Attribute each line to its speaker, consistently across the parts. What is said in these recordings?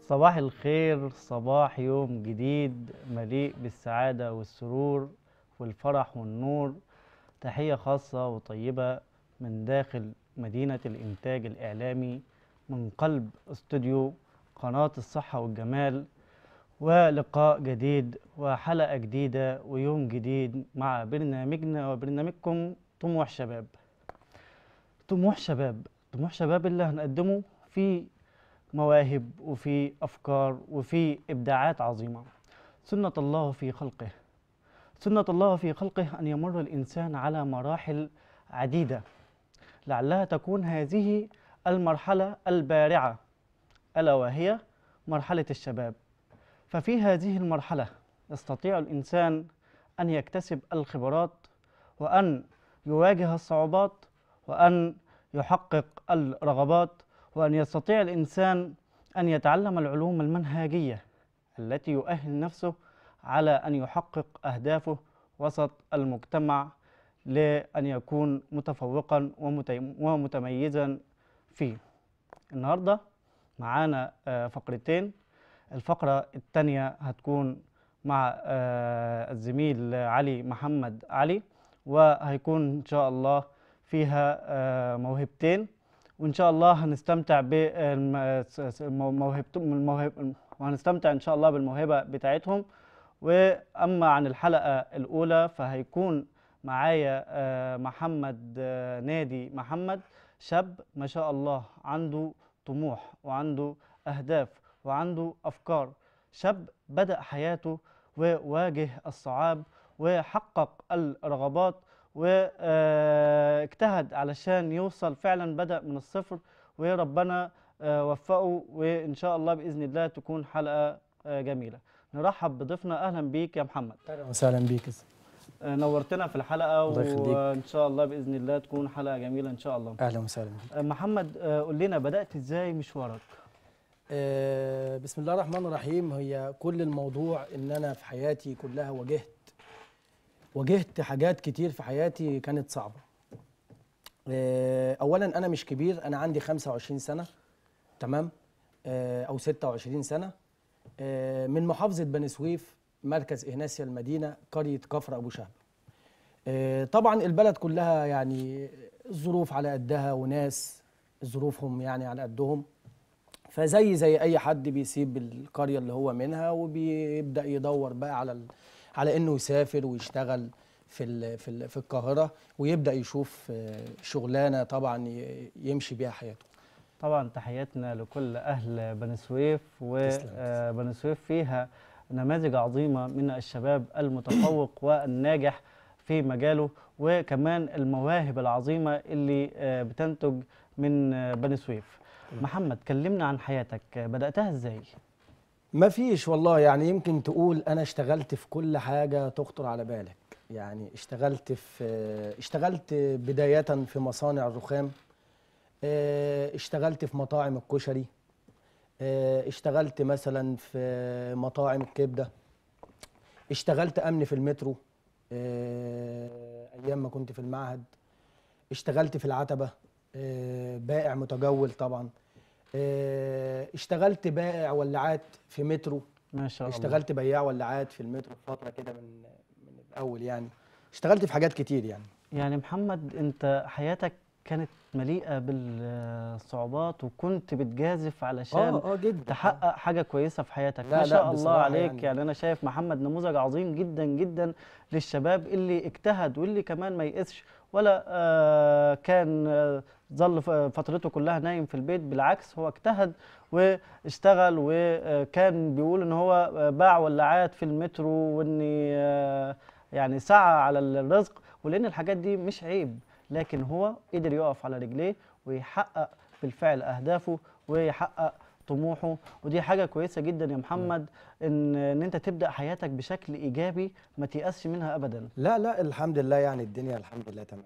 Speaker 1: صباح الخير صباح يوم جديد مليء بالسعادة والسرور والفرح والنور تحية خاصة وطيبة من داخل مدينة الإنتاج الإعلامي من قلب استوديو قناة الصحة والجمال ولقاء جديد وحلقة جديدة ويوم جديد مع برنامجنا وبرنامجكم طموح شباب طموح شباب طموح شباب اللي هنقدمه في مواهب وفي أفكار وفي إبداعات عظيمة سنة الله في خلقه سنة الله في خلقه أن يمر الإنسان على مراحل عديدة لعلها تكون هذه المرحلة البارعة ألا وهي مرحلة الشباب ففي هذه المرحلة يستطيع الإنسان أن يكتسب الخبرات وأن يواجه الصعوبات وأن يحقق الرغبات وأن يستطيع الإنسان أن يتعلم العلوم المنهجية التي يؤهل نفسه على أن يحقق أهدافه وسط المجتمع لأن يكون متفوقا ومتي- ومتميزا فيه النهاردة معانا آه، فقرتين الفقرة الثانية هتكون مع آه، الزميل علي محمد علي وهيكون إن شاء الله فيها آه، موهبتين وإن شاء الله هنستمتع بالموهبة وهنستمتع إن شاء الله بالموهبة بتاعتهم وأما عن الحلقة الأولى فهيكون معايا آه، محمد آه، نادي محمد شاب ما شاء الله عنده طموح وعنده أهداف وعنده أفكار شاب بدأ حياته وواجه الصعاب وحقق الرغبات واجتهد علشان يوصل فعلا بدأ من الصفر وربنا آه، وفقه وإن شاء الله بإذن الله تكون حلقة آه، جميلة نرحب بضيفنا أهلا بيك يا محمد
Speaker 2: اهلا وسهلا بيك
Speaker 1: آه، نورتنا في الحلقة
Speaker 2: الله يخليك.
Speaker 1: وإن شاء الله بإذن الله تكون حلقة جميلة إن شاء الله
Speaker 2: اهلا وسهلا بيك
Speaker 1: آه، محمد آه، قول لنا بدأت إزاي مشوارك
Speaker 2: آه بسم الله الرحمن الرحيم هي كل الموضوع ان انا في حياتي كلها واجهت واجهت حاجات كتير في حياتي كانت صعبه آه اولا انا مش كبير انا عندي 25 سنه تمام آه او 26 سنه آه من محافظه بني سويف مركز اهناسيا المدينه قريه كفر ابو شهب آه، طبعا البلد كلها يعني الظروف على قدها وناس ظروفهم يعني على قدهم فزي زي اي حد بيسيب القريه اللي هو منها وبيبدا يدور بقى على ال... على انه يسافر ويشتغل في ال... في ال... في القاهره ويبدا يشوف آه، شغلانه طبعا ي- يمشي بيها حياته
Speaker 1: طبعا تحياتنا لكل أهل بني سويف وبني سويف فيها نماذج عظيمة من الشباب المتفوق والناجح في مجاله وكمان المواهب العظيمة اللي آه، بتنتج من آه، بني سويف محمد كلمنا عن حياتك آه، بدأتها ازاي؟
Speaker 2: ما فيش والله يعني يمكن تقول انا اشتغلت في كل حاجه تخطر على بالك يعني اشتغلت في اشتغلت بدايه في مصانع الرخام اه، اشتغلت في مطاعم الكشري اه، اشتغلت مثلا في مطاعم الكبده اشتغلت امن في المترو اه، ايام ما كنت في المعهد اشتغلت في العتبه اه، بائع متجول طبعا اه، اشتغلت بائع ولاعات في مترو
Speaker 1: ما شاء الله
Speaker 2: اشتغلت بياع ولاعات في المترو فتره كده من من الاول يعني اشتغلت في حاجات كتير يعني
Speaker 1: يعني محمد انت حياتك كانت مليئة بالصعوبات وكنت بتجازف علشان
Speaker 2: اه جدا
Speaker 1: تحقق حاجة كويسة في حياتك
Speaker 2: لا،
Speaker 1: ما
Speaker 2: لا،
Speaker 1: شاء الله
Speaker 2: بصراحة
Speaker 1: عليك
Speaker 2: يعني.
Speaker 1: يعني. أنا شايف محمد نموذج عظيم جدا جدا للشباب اللي اجتهد واللي كمان ما يئسش ولا آه كان آه، ظل ف- فترته كلها نايم في البيت بالعكس هو اجتهد واشتغل وكان بيقول ان هو آه، باع ولاعات في المترو وان آه، يعني سعى على الرزق ولان الحاجات دي مش عيب لكن هو قدر يقف على رجليه ويحقق بالفعل اهدافه ويحقق طموحه ودي حاجه كويسه جدا يا محمد ان ان انت تبدا حياتك بشكل ايجابي ما تيأسش منها ابدا
Speaker 2: لا لا الحمد لله يعني الدنيا الحمد لله تمام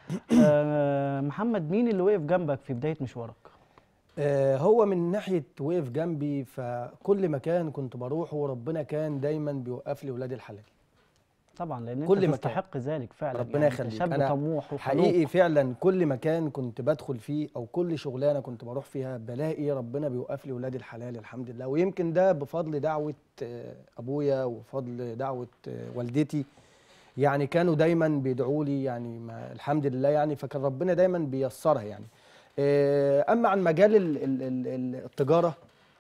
Speaker 1: آه، محمد مين اللي وقف جنبك في بدايه مشوارك
Speaker 2: آه هو من ناحيه وقف جنبي فكل مكان كنت بروحه وربنا كان دايما بيوقف لي ولاد الحلال
Speaker 1: طبعا لان
Speaker 2: كل
Speaker 1: انت
Speaker 2: مكان.
Speaker 1: تستحق ذلك فعلا
Speaker 2: ربنا
Speaker 1: يعني أنت
Speaker 2: يخليك.
Speaker 1: شاب
Speaker 2: أنا
Speaker 1: طموح وخلوق.
Speaker 2: حقيقي فعلا كل مكان كنت بدخل فيه او كل شغلانه كنت بروح فيها بلاقي ربنا بيوقف لي ولاد الحلال الحمد لله ويمكن ده بفضل دعوه آه، ابويا وفضل دعوه آه، والدتي يعني كانوا دايما بيدعوا لي يعني ما الحمد لله يعني فكان ربنا دايما بيسرها يعني آه، اما عن مجال ال- ال- ال- ال- التجاره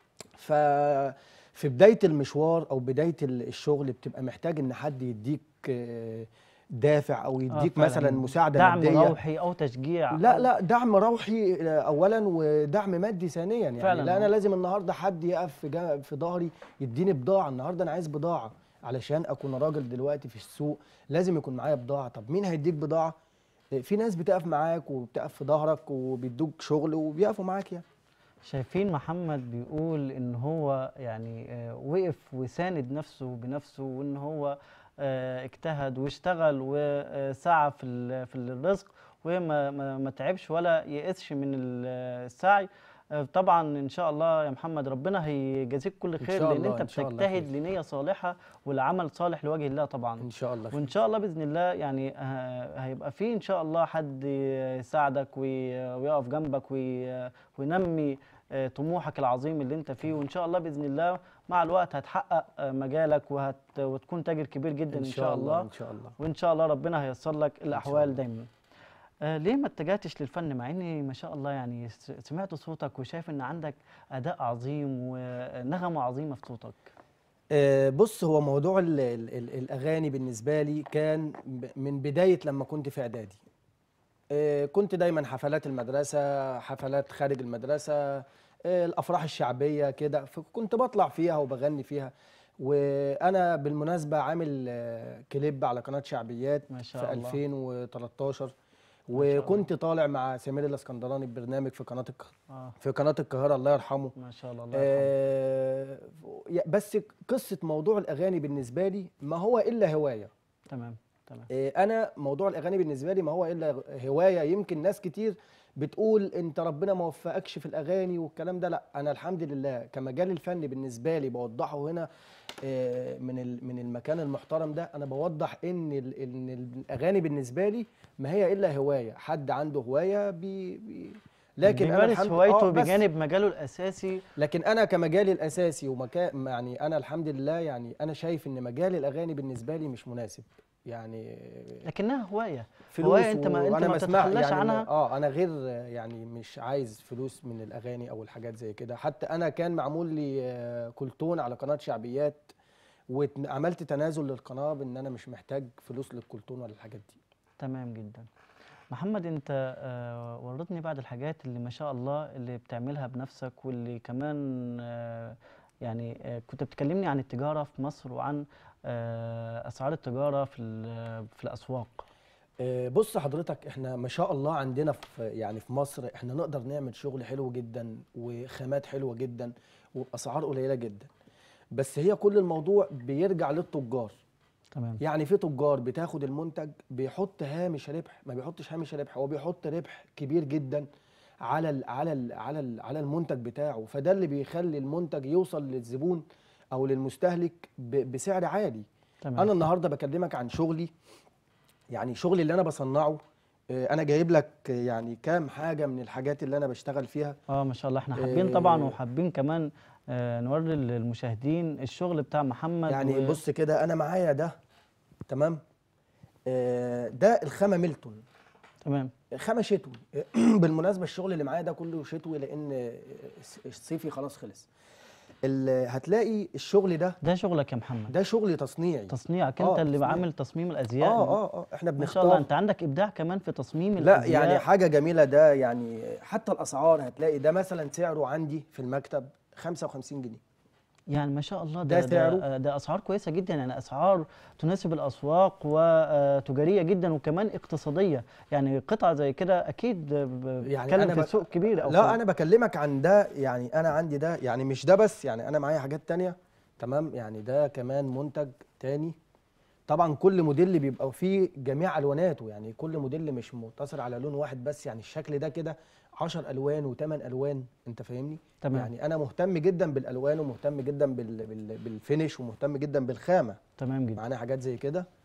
Speaker 2: ففي بدايه المشوار او بدايه ال- الشغل بتبقى محتاج ان حد يديك آه، دافع او
Speaker 1: آه،
Speaker 2: يديك
Speaker 1: فعلاً.
Speaker 2: مثلا مساعده
Speaker 1: دعم
Speaker 2: ماديه
Speaker 1: روحي او تشجيع
Speaker 2: لا
Speaker 1: أو-
Speaker 2: لا دعم روحي آه، اولا ودعم مادي ثانيا يعني
Speaker 1: فعلاً.
Speaker 2: لا انا لازم النهارده حد يقف في جا- في ظهري يديني بضاعه النهارده انا عايز بضاعه علشان اكون راجل دلوقتي في السوق لازم يكون معايا بضاعه طب مين هيديك بضاعه آه، في ناس بتقف معاك وبتقف في ظهرك وبيدوك شغل وبيقفوا معاك يعني
Speaker 1: شايفين محمد بيقول ان هو يعني آه، وقف وساند نفسه بنفسه وان هو آه، اجتهد واشتغل وسعى في ال- في الرزق وما ما ما تعبش ولا يئسش من ال- السعي آه، طبعا ان شاء الله يا محمد ربنا هيجازيك كل خير
Speaker 2: شاء
Speaker 1: لان
Speaker 2: الله،
Speaker 1: انت
Speaker 2: إن شاء الله
Speaker 1: بتجتهد
Speaker 2: خير.
Speaker 1: لنيه صالحه والعمل صالح لوجه الله طبعا
Speaker 2: ان شاء الله خير.
Speaker 1: وان شاء الله باذن الله يعني آه، هيبقى في ان شاء الله حد يساعدك وي- ويقف جنبك وي- وينمي آه، طموحك العظيم اللي انت فيه وان شاء الله باذن الله مع الوقت هتحقق آه، مجالك وهت وتكون تاجر كبير جدا ان شاء الله
Speaker 2: ان شاء الله
Speaker 1: وان شاء الله ربنا هييسر لك الاحوال
Speaker 2: الله.
Speaker 1: دايما آه، ليه ما اتجهتش للفن مع اني ما شاء الله يعني س- سمعت صوتك وشايف ان عندك اداء عظيم ونغمه عظيمه في صوتك
Speaker 2: آه، بص هو موضوع ال ال ال الاغاني بالنسبه لي كان ب- من بدايه لما كنت في اعدادي آه، كنت دايما حفلات المدرسه حفلات خارج المدرسه آه، الافراح الشعبيه كده فكنت بطلع فيها وبغني فيها وانا بالمناسبه عامل آه، كليب على قناه شعبيات
Speaker 1: ما شاء
Speaker 2: في
Speaker 1: الله.
Speaker 2: 2013
Speaker 1: شاء الله.
Speaker 2: وكنت طالع مع سمير الاسكندراني ببرنامج في قناه الق-
Speaker 1: اه
Speaker 2: في قناه القاهره الله يرحمه
Speaker 1: ما شاء الله الله يرحمه.
Speaker 2: آه يا- بس قصة موضوع الأغاني بالنسبة لي ما هو إلا هواية
Speaker 1: تمام تمام
Speaker 2: آه أنا موضوع الأغاني بالنسبة لي ما هو إلا هواية يمكن ناس كتير بتقول أنت ربنا ما وفقكش في الأغاني والكلام ده لا أنا الحمد لله كمجال الفن بالنسبة لي بوضحه هنا آه من ال- من المكان المحترم ده أنا بوضح إن ال- إن الأغاني بالنسبة لي ما هي إلا هواية حد عنده هواية بي بي لكن أنا
Speaker 1: بيمارس
Speaker 2: الحمد-
Speaker 1: هوايته
Speaker 2: آه، بس.
Speaker 1: بجانب مجاله الاساسي
Speaker 2: لكن انا كمجالي الاساسي ومكان يعني انا الحمد لله يعني انا شايف ان مجال الاغاني بالنسبه لي مش مناسب يعني
Speaker 1: لكنها هوايه
Speaker 2: فلوس
Speaker 1: هوايه انت ما انت
Speaker 2: وأنا
Speaker 1: ما
Speaker 2: بسمع-
Speaker 1: تتخلاش
Speaker 2: يعني
Speaker 1: عنها
Speaker 2: اه انا غير يعني مش عايز فلوس من الاغاني او الحاجات زي كده حتى انا كان معمول لي آه، كلتون على قناه شعبيات وعملت تنازل للقناه بان انا مش محتاج فلوس للكلتون ولا الحاجات دي
Speaker 1: تمام جدا محمد انت آه، ورطني بعض الحاجات اللي ما شاء الله اللي بتعملها بنفسك واللي كمان آه، يعني آه، كنت بتكلمني عن التجاره في مصر وعن آه، اسعار التجاره في ال- في الاسواق
Speaker 2: آه، بص حضرتك احنا ما شاء الله عندنا في يعني في مصر احنا نقدر نعمل شغل حلو جدا وخامات حلوه جدا وباسعار قليله جدا بس هي كل الموضوع بيرجع للتجار
Speaker 1: تمام
Speaker 2: يعني في تجار بتاخد المنتج بيحط هامش ربح ما بيحطش هامش ربح هو بيحط ربح كبير جدا على ال على ال على ال على المنتج بتاعه فده اللي بيخلي المنتج يوصل للزبون او للمستهلك ب- بسعر عالي
Speaker 1: تمام
Speaker 2: انا النهارده بكلمك عن شغلي يعني شغلي اللي انا بصنعه آه، انا جايب لك آه، يعني كام حاجه من الحاجات اللي انا بشتغل فيها
Speaker 1: اه ما شاء الله احنا حابين طبعا
Speaker 2: آه،
Speaker 1: وحابين كمان آه، نوري للمشاهدين الشغل بتاع محمد
Speaker 2: يعني
Speaker 1: و-
Speaker 2: بص كده انا معايا ده تمام آه، ده الخامه ميلتون
Speaker 1: تمام
Speaker 2: خامه شتوي بالمناسبه الشغل اللي معايا ده كله شتوي لان الصيفي خلاص خلص ال- هتلاقي الشغل ده
Speaker 1: ده شغلك يا محمد
Speaker 2: ده شغل تصنيعي
Speaker 1: تصنيعك
Speaker 2: آه،
Speaker 1: انت اللي
Speaker 2: تصنيع.
Speaker 1: عامل تصميم الازياء
Speaker 2: اه اه اه احنا
Speaker 1: ما شاء الله
Speaker 2: بنختار
Speaker 1: انت عندك ابداع كمان في تصميم
Speaker 2: لا
Speaker 1: الازياء
Speaker 2: يعني حاجه جميله ده يعني حتى الاسعار هتلاقي ده مثلا سعره عندي في المكتب 55 جنيه
Speaker 1: يعني ما شاء الله
Speaker 2: ده
Speaker 1: ده
Speaker 2: سعره؟
Speaker 1: ده, ده اسعار كويسه جدا يعني اسعار تناسب الاسواق وتجاريه جدا وكمان اقتصاديه يعني قطعه زي كده اكيد ب-
Speaker 2: يعني
Speaker 1: بتتكلم
Speaker 2: أنا
Speaker 1: في
Speaker 2: ب-
Speaker 1: سوق كبير او
Speaker 2: لا
Speaker 1: في-
Speaker 2: انا بكلمك عن ده يعني انا عندي ده يعني مش ده بس يعني انا معايا حاجات تانية تمام يعني ده كمان منتج تاني طبعا كل موديل بيبقى فيه جميع الواناته يعني كل موديل مش مقتصر على لون واحد بس يعني الشكل ده كده 10 الوان و8 الوان انت فاهمني
Speaker 1: تمام.
Speaker 2: يعني انا مهتم جدا بالالوان ومهتم جدا بال... بال... بالفينش ومهتم جدا بالخامه
Speaker 1: تمام جدا
Speaker 2: معانا حاجات زي كده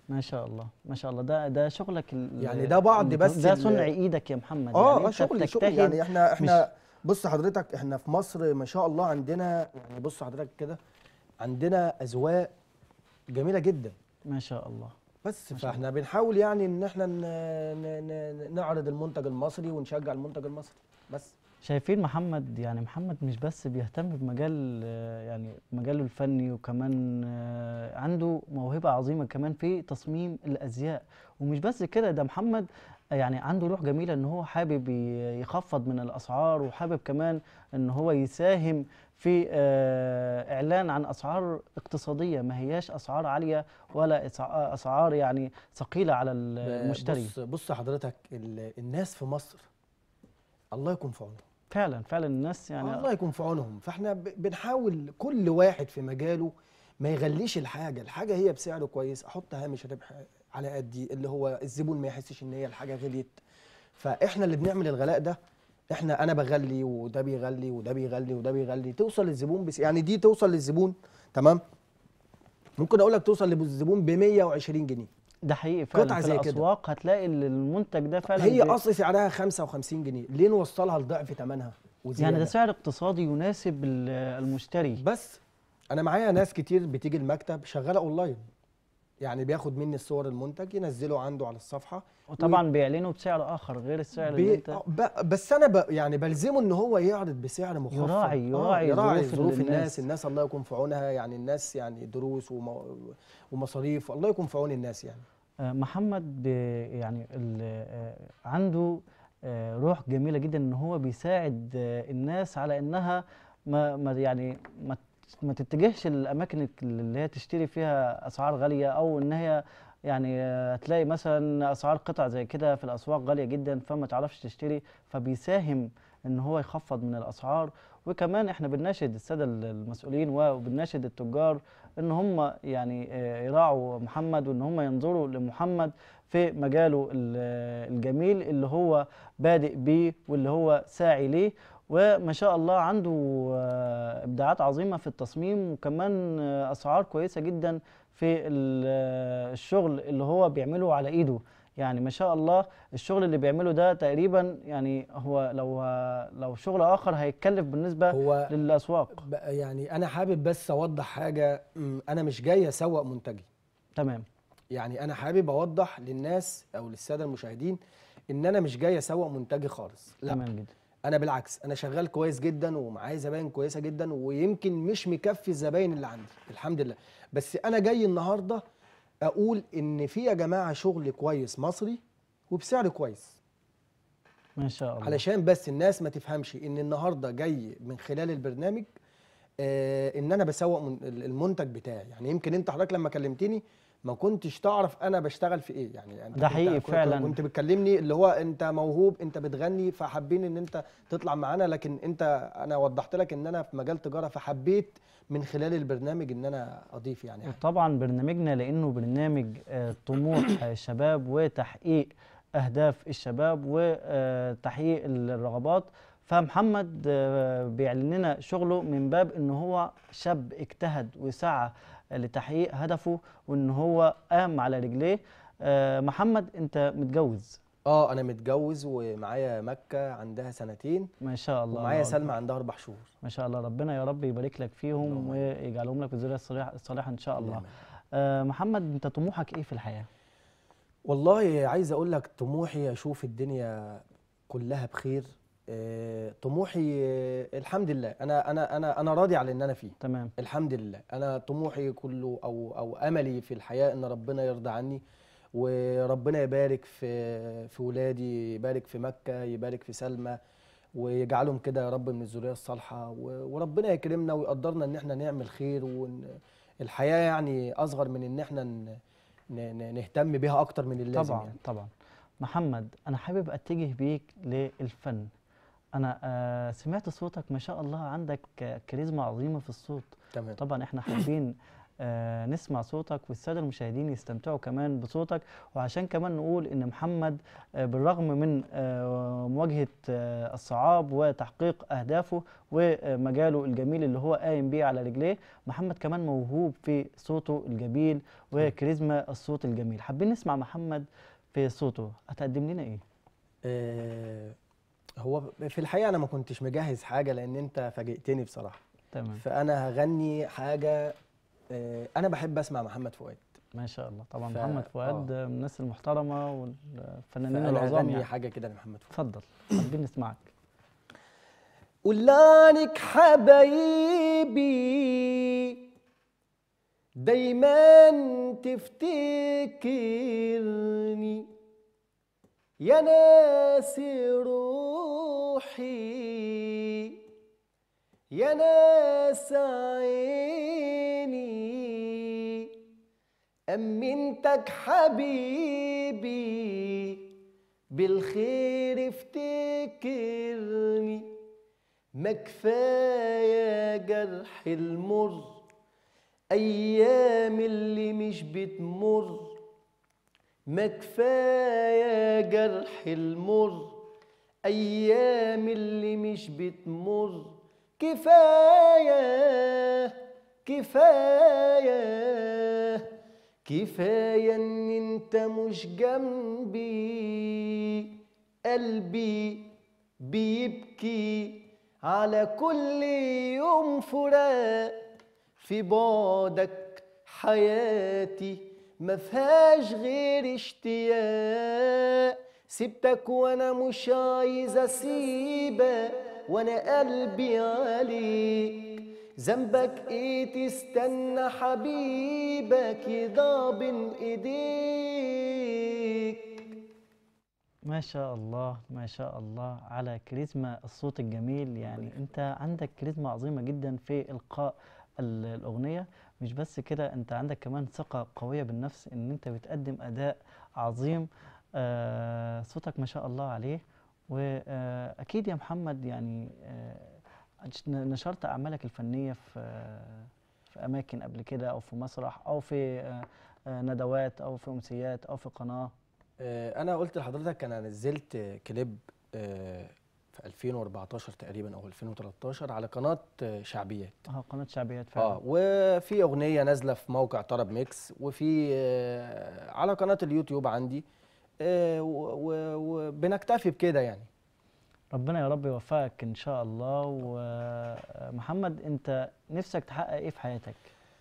Speaker 1: ما شاء الله ما شاء الله ده ده شغلك ال-
Speaker 2: يعني ده بعض
Speaker 1: ال-
Speaker 2: بس
Speaker 1: ده
Speaker 2: ال-
Speaker 1: صنع ايدك يا محمد
Speaker 2: اه
Speaker 1: يعني
Speaker 2: اه
Speaker 1: انت
Speaker 2: شغل شغل
Speaker 1: بتجتهد
Speaker 2: يعني احنا احنا بص حضرتك احنا في مصر ما شاء الله عندنا يعني بص حضرتك كده عندنا اذواق جميله جدا
Speaker 1: ما شاء الله
Speaker 2: بس
Speaker 1: ما شاء
Speaker 2: فاحنا بنحاول يعني ان احنا ن- ن- ن- نعرض المنتج المصري ونشجع المنتج المصري بس
Speaker 1: شايفين محمد يعني محمد مش بس بيهتم بمجال آه، يعني مجاله الفني وكمان آه، عنده موهبة عظيمة كمان في تصميم الأزياء ومش بس كده ده محمد آه، يعني عنده روح جميلة ان هو حابب ي- يخفض من الأسعار وحابب كمان ان هو يساهم في آه، إعلان عن أسعار اقتصادية ما هياش أسعار عالية ولا أسع- أسعار يعني ثقيلة على المشتري
Speaker 2: بص بص حضرتك ال- الناس في مصر الله يكون في عونهم
Speaker 1: فعلا فعلا الناس يعني
Speaker 2: الله يكون في عونهم فاحنا ب- بنحاول كل واحد في مجاله ما يغليش الحاجه الحاجه هي بسعر كويس احط هامش ربح على قدي اللي هو الزبون ما يحسش ان هي الحاجه غليت فاحنا اللي بنعمل الغلاء ده احنا انا بغلي وده بيغلي وده بيغلي وده بيغلي توصل للزبون بس يعني دي توصل للزبون تمام ممكن اقول لك توصل للزبون ب 120 جنيه
Speaker 1: ده حقيقي فعلا
Speaker 2: قطعة
Speaker 1: في
Speaker 2: زي كده.
Speaker 1: الاسواق هتلاقي ال- المنتج ده فعلا
Speaker 2: هي
Speaker 1: بي-
Speaker 2: اصل سعرها 55 جنيه ليه نوصلها لضعف ثمنها وزياده
Speaker 1: يعني ده سعر اقتصادي يناسب ال- المشتري
Speaker 2: بس انا معايا ناس كتير بتيجي المكتب شغاله اونلاين يعني بياخد مني الصور المنتج ينزله عنده على الصفحه
Speaker 1: وطبعا بيعلنوا بسعر اخر غير السعر اللي
Speaker 2: بي...
Speaker 1: انت
Speaker 2: آه، ب... بس انا ب... يعني بلزمه ان هو يعرض بسعر مخفض
Speaker 1: يراعي-
Speaker 2: آه،
Speaker 1: يراعي
Speaker 2: يراعي
Speaker 1: ظروف
Speaker 2: ظروف
Speaker 1: الناس.
Speaker 2: الناس الناس الله يكون في عونها يعني الناس يعني دروس وم... ومصاريف الله يكون في عون الناس يعني
Speaker 1: آه، محمد بي- يعني ال- آه، عنده آه، روح جميله جدا ان هو بيساعد آه، الناس على انها ما ما يعني ما ت- ما تتجهش للاماكن اللي هي تشتري فيها اسعار غاليه او ان هي يعني آه، تلاقي مثلا اسعار قطع زي كده في الاسواق غاليه جدا فما تعرفش تشتري فبيساهم ان هو يخفض من الاسعار وكمان احنا بنناشد الساده المسؤولين وبنناشد التجار ان هم يعني آه، يراعوا محمد وان هم ينظروا لمحمد في مجاله ال- الجميل اللي هو بادئ بيه واللي هو ساعي ليه وما شاء الله عنده آه، ابداعات عظيمه في التصميم وكمان آه، اسعار كويسه جدا في ال- آه، الشغل اللي هو بيعمله على ايده يعني ما شاء الله الشغل اللي بيعمله ده تقريبا يعني هو لو لو شغل اخر هيتكلف بالنسبه
Speaker 2: هو
Speaker 1: للاسواق
Speaker 2: ب- يعني انا حابب بس اوضح حاجه م، انا مش جاي اسوق منتجي
Speaker 1: تمام
Speaker 2: يعني انا حابب اوضح للناس او للساده المشاهدين ان انا مش جاي اسوق منتجي خالص لا
Speaker 1: تمام جدا
Speaker 2: انا بالعكس انا شغال كويس جدا ومعايا زباين كويسه جدا ويمكن مش مكفي الزباين اللي عندي الحمد لله بس انا جاي النهارده اقول ان في يا جماعه شغل كويس مصري وبسعر كويس
Speaker 1: ما شاء الله
Speaker 2: علشان بس الناس ما تفهمش ان النهارده جاي من خلال البرنامج آه ان انا بسوق من المنتج بتاعي يعني يمكن انت حضرتك لما كلمتني ما كنتش تعرف انا بشتغل في ايه يعني أنت
Speaker 1: ده
Speaker 2: كنت-
Speaker 1: حقيقي
Speaker 2: كنت-
Speaker 1: فعلاً.
Speaker 2: كنت بتكلمني اللي هو انت موهوب انت بتغني فحابين ان انت تطلع معانا لكن انت انا وضحت لك ان انا في مجال تجاره فحبيت من خلال البرنامج ان انا اضيف يعني حاجة.
Speaker 1: وطبعا برنامجنا لانه برنامج آه، طموح الشباب وتحقيق اهداف الشباب وتحقيق الرغبات فمحمد آه، بيعلن لنا شغله من باب ان هو شاب اجتهد وسعى لتحقيق هدفه وان هو قام على رجليه آه، محمد انت متجوز
Speaker 2: اه انا متجوز ومعايا مكه عندها سنتين
Speaker 1: ما شاء الله
Speaker 2: ومعايا
Speaker 1: الله
Speaker 2: سلمى
Speaker 1: أكبر.
Speaker 2: عندها اربع شهور
Speaker 1: ما شاء الله ربنا يا رب يبارك لك فيهم
Speaker 2: اللهم
Speaker 1: ويجعلهم لك الذريه الصالحه الصالحة ان شاء الله
Speaker 2: نعم.
Speaker 1: آه، محمد انت طموحك ايه في الحياه
Speaker 2: والله عايز اقول لك طموحي اشوف الدنيا كلها بخير آه، طموحي آه، الحمد لله انا انا انا انا راضي على ان انا فيه
Speaker 1: تمام
Speaker 2: الحمد لله انا طموحي كله او او املي في الحياه ان ربنا يرضى عني وربنا يبارك في في ولادي يبارك في مكه يبارك في سلمى ويجعلهم كده يا رب من الذريه الصالحه و- وربنا يكرمنا ويقدرنا ان احنا نعمل خير وان الحياه يعني اصغر من ان احنا ن- ن- ن- نهتم بيها اكتر من اللازم
Speaker 1: طبعا
Speaker 2: يعني.
Speaker 1: طبعا محمد انا حابب اتجه بيك للفن انا آه سمعت صوتك ما شاء الله عندك آه، كاريزما عظيمه في الصوت
Speaker 2: تمام
Speaker 1: طبعا احنا حابين آه، نسمع صوتك والساده المشاهدين يستمتعوا كمان بصوتك وعشان كمان نقول ان محمد آه، بالرغم من آه، مواجهه آه، الصعاب وتحقيق اهدافه ومجاله الجميل اللي هو قايم بيه على رجليه محمد كمان موهوب في صوته الجميل وكاريزما الصوت الجميل حابين نسمع محمد في صوته هتقدم لنا ايه
Speaker 2: آه، هو في الحقيقه انا ما كنتش مجهز حاجه لان انت فاجئتني بصراحه
Speaker 1: تمام
Speaker 2: فانا هغني حاجه آه، انا بحب اسمع محمد فؤاد
Speaker 1: ما شاء الله طبعا
Speaker 2: ف-
Speaker 1: محمد فؤاد
Speaker 2: آه.
Speaker 1: من الناس المحترمه والفنانين
Speaker 2: فانا
Speaker 1: العظام
Speaker 2: هغني
Speaker 1: يعني
Speaker 2: حاجه كده لمحمد فؤاد
Speaker 1: اتفضل حابين نسمعك
Speaker 2: ولعنك حبايبي دايما تفتكرني يا ناس روحي يا ناس عيني أمنتك حبيبي بالخير افتكرني ما كفاية جرح المر أيام اللي مش بتمر ما كفاية جرح المر أيام اللي مش بتمر كفاية كفاية كفاية إن أنت مش جنبي قلبي بيبكي على كل يوم فراق في بعدك حياتي ما فيهاش غير اشتياق سبتك وانا مش عايز اسيبك وانا قلبي عليك ذنبك ايه تستنى حبيبك يضع بين ايديك
Speaker 1: ما شاء الله ما شاء الله على كاريزما الصوت الجميل يعني انت عندك كاريزما عظيمة جدا في إلقاء ال- الأغنية مش بس كده انت عندك كمان ثقة قوية بالنفس ان انت بتقدم أداء عظيم آه صوتك ما شاء الله عليه وأكيد يا محمد يعني آه نشرت أعمالك الفنية في في أماكن قبل كده أو في مسرح أو في آه آه ندوات أو في أمسيات أو في قناة
Speaker 2: آه، انا قلت لحضرتك انا نزلت آه، كليب آه، في 2014 تقريبا او 2013 على قناه آه، شعبيات
Speaker 1: اه قناة شعبيات فعلا
Speaker 2: اه وفي اغنيه نازله في موقع طرب ميكس وفي آه، على قناه اليوتيوب عندي آه، و- و- وبنكتفي بكده يعني
Speaker 1: ربنا يا رب يوفقك ان شاء الله ومحمد انت نفسك تحقق ايه في حياتك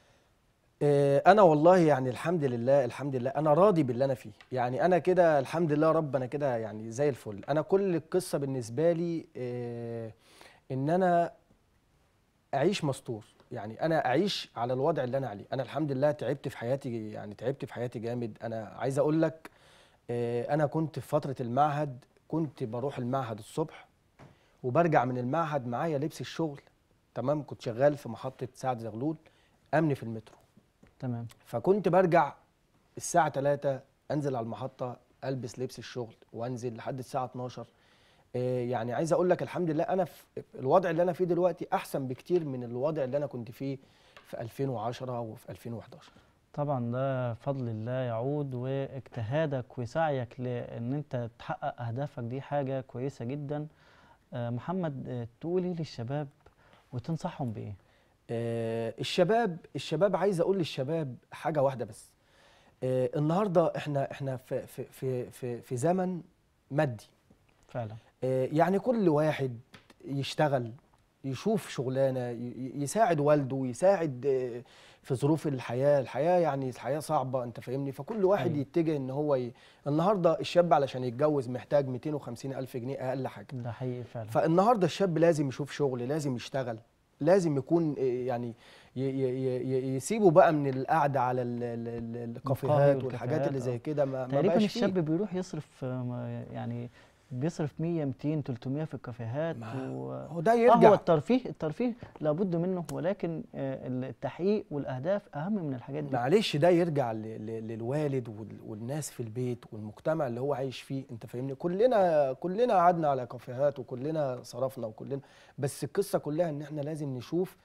Speaker 2: آه، انا والله يعني الحمد لله الحمد لله انا راضي باللي انا فيه يعني انا كده الحمد لله رب انا كده يعني زي الفل انا كل القصه بالنسبه لي آه، ان انا اعيش مستور يعني انا اعيش على الوضع اللي انا عليه انا الحمد لله تعبت في حياتي يعني تعبت في حياتي جامد انا عايز اقول لك آه، انا كنت في فتره المعهد كنت بروح المعهد الصبح وبرجع من المعهد معايا لبس الشغل تمام كنت شغال في محطه سعد زغلول امن في المترو
Speaker 1: تمام
Speaker 2: فكنت برجع الساعة 3 انزل على المحطة البس لبس الشغل وانزل لحد الساعة 12 آه، يعني عايز اقول لك الحمد لله انا في الوضع اللي انا فيه دلوقتي احسن بكتير من الوضع اللي انا كنت فيه في 2010 وفي 2011
Speaker 1: طبعا ده فضل الله يعود واجتهادك وسعيك لان انت تحقق اهدافك دي حاجة كويسة جدا آه، محمد آه، تقول ايه للشباب وتنصحهم بايه
Speaker 2: آه، الشباب الشباب عايز اقول للشباب حاجه واحده بس آه، النهارده احنا احنا في في في في, في زمن مادي
Speaker 1: فعلا
Speaker 2: آه، يعني كل واحد يشتغل يشوف شغلانه ي- ي- يساعد والده يساعد آه، في ظروف الحياه الحياه يعني الحياه صعبه انت فاهمني فكل واحد
Speaker 1: أيوة.
Speaker 2: يتجه ان هو ي... النهارده الشاب علشان يتجوز محتاج 250 الف جنيه اقل حاجه
Speaker 1: ده حقيقي فعلا
Speaker 2: فالنهارده الشاب لازم يشوف شغل لازم يشتغل لازم يكون آه، يعني ي- ي- ي- يسيبوا بقى من القعده على ال- ال- ال- الكافيهات والحاجات اللي
Speaker 1: والكافيهات،
Speaker 2: زي
Speaker 1: آه.
Speaker 2: كده ما ما
Speaker 1: تقريبا
Speaker 2: بقاش
Speaker 1: الشاب
Speaker 2: فيه
Speaker 1: بيروح يصرف آه، ما- يعني بيصرف 100 200 300 في الكافيهات
Speaker 2: ما-
Speaker 1: و...
Speaker 2: هو ده
Speaker 1: اه هو
Speaker 2: يرجع
Speaker 1: الترفيه الترفيه لابد منه ولكن آه، التحقيق والاهداف اهم من الحاجات دي
Speaker 2: معلش ده يرجع ل- ل- للوالد وال- والناس في البيت والمجتمع اللي هو عايش فيه انت فاهمني كلنا كلنا قعدنا على كافيهات وكلنا صرفنا وكلنا بس القصه كلها ان احنا لازم نشوف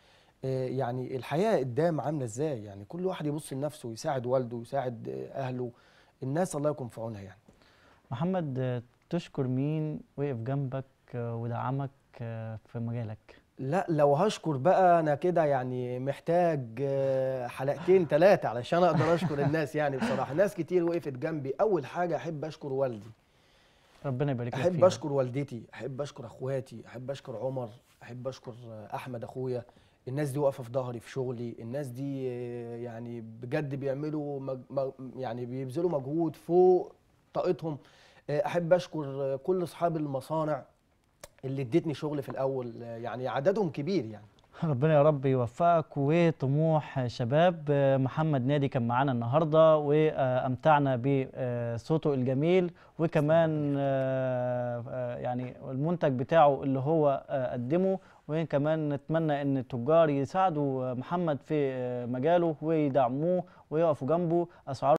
Speaker 2: آه، يعني الحياه قدام عامله ازاي يعني كل واحد يبص لنفسه ويساعد والده ويساعد آه، اهله الناس الله يكون في عونها يعني
Speaker 1: محمد آه، تشكر مين وقف جنبك آه، ودعمك آه، في مجالك
Speaker 2: لا لو هشكر بقى انا كده يعني محتاج آه، حلقتين ثلاثه علشان اقدر اشكر الناس يعني بصراحه ناس كتير وقفت جنبي اول حاجه احب اشكر والدي
Speaker 1: ربنا يبارك لك
Speaker 2: احب
Speaker 1: فيها.
Speaker 2: اشكر والدتي احب اشكر اخواتي احب اشكر عمر احب اشكر آه، احمد اخويا الناس دي واقفه في ظهري في شغلي الناس دي آه، يعني بجد بيعملوا مج... مج... يعني بيبذلوا مجهود فوق طاقتهم آه، احب اشكر آه، كل اصحاب المصانع اللي ادتني شغل في الاول آه، يعني عددهم كبير يعني
Speaker 1: ربنا يا رب يوفقك وطموح شباب آه، محمد نادي كان معانا النهارده وامتعنا بصوته الجميل وكمان آه، آه، يعني المنتج بتاعه اللي هو آه، قدمه وكمان نتمنى ان التجار يساعدوا محمد في آه، مجاله ويدعموه ويقفوا جنبه اسعار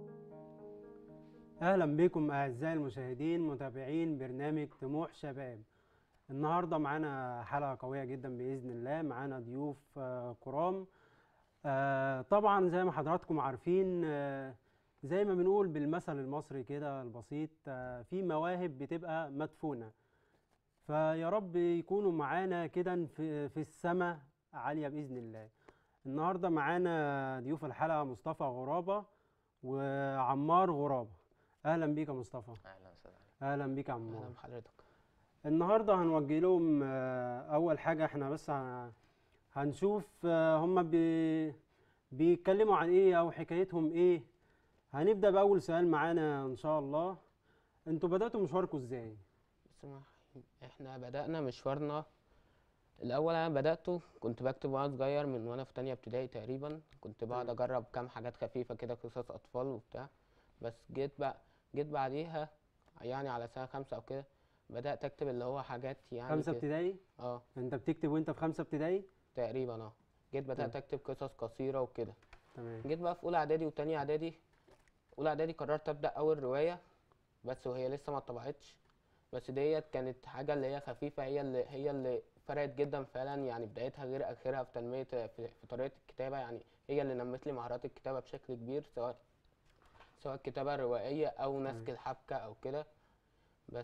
Speaker 3: اهلا بكم اعزائي المشاهدين متابعين برنامج طموح شباب النهارده معانا حلقه قويه جدا باذن الله معانا ضيوف آه، كرام آه، طبعا زي ما حضراتكم عارفين آه، زي ما بنقول بالمثل المصري كده البسيط آه، في مواهب بتبقى مدفونه فيا رب يكونوا معانا كده في في السماء عاليه باذن الله النهارده معانا ضيوف الحلقه مصطفى غرابه وعمار غرابه اهلا بيك يا مصطفى
Speaker 4: اهلا وسهلا
Speaker 3: اهلا بيك يا
Speaker 4: اهلا
Speaker 3: عمار
Speaker 4: بحضرتك
Speaker 3: النهارده هنوجه لهم آه، اول حاجه احنا بس ه- هنشوف آه، هم بي بيتكلموا عن ايه او حكايتهم ايه هنبدا باول سؤال معانا ان شاء الله انتوا بداتوا مشواركم ازاي
Speaker 4: بسم الله الرحمن الرحيم. احنا بدأنا مشوارنا الاول انا بدأته كنت بكتب وانا صغير من وانا في تانية ابتدائي تقريبا كنت بقعد
Speaker 3: تمام.
Speaker 4: اجرب كام حاجات خفيفة كده قصص اطفال وبتاع بس جيت بقى جيت بعديها يعني على سنة خمسة او كده بدأت اكتب اللي هو حاجات يعني
Speaker 3: خمسة
Speaker 4: كده.
Speaker 3: ابتدائي
Speaker 4: اه
Speaker 3: انت بتكتب وانت في خمسة ابتدائي
Speaker 4: تقريبا اه جيت بدأت
Speaker 3: تمام.
Speaker 4: اكتب قصص قصيرة وكده
Speaker 3: تمام
Speaker 4: جيت بقى في اولى اعدادي وتانية اعدادي اولى اعدادي قررت ابدا اول روايه بس وهي لسه ما اتطبعتش بس ديت كانت حاجه اللي هي خفيفه هي اللي هي اللي فرقت جدا فعلا يعني بدايتها غير اخرها في تنميه في, في طريقه الكتابه يعني هي اللي نمت لي مهارات الكتابه بشكل كبير سواء سواء الكتابه الروائيه او نسج
Speaker 3: تمام.
Speaker 4: الحبكه او كده بس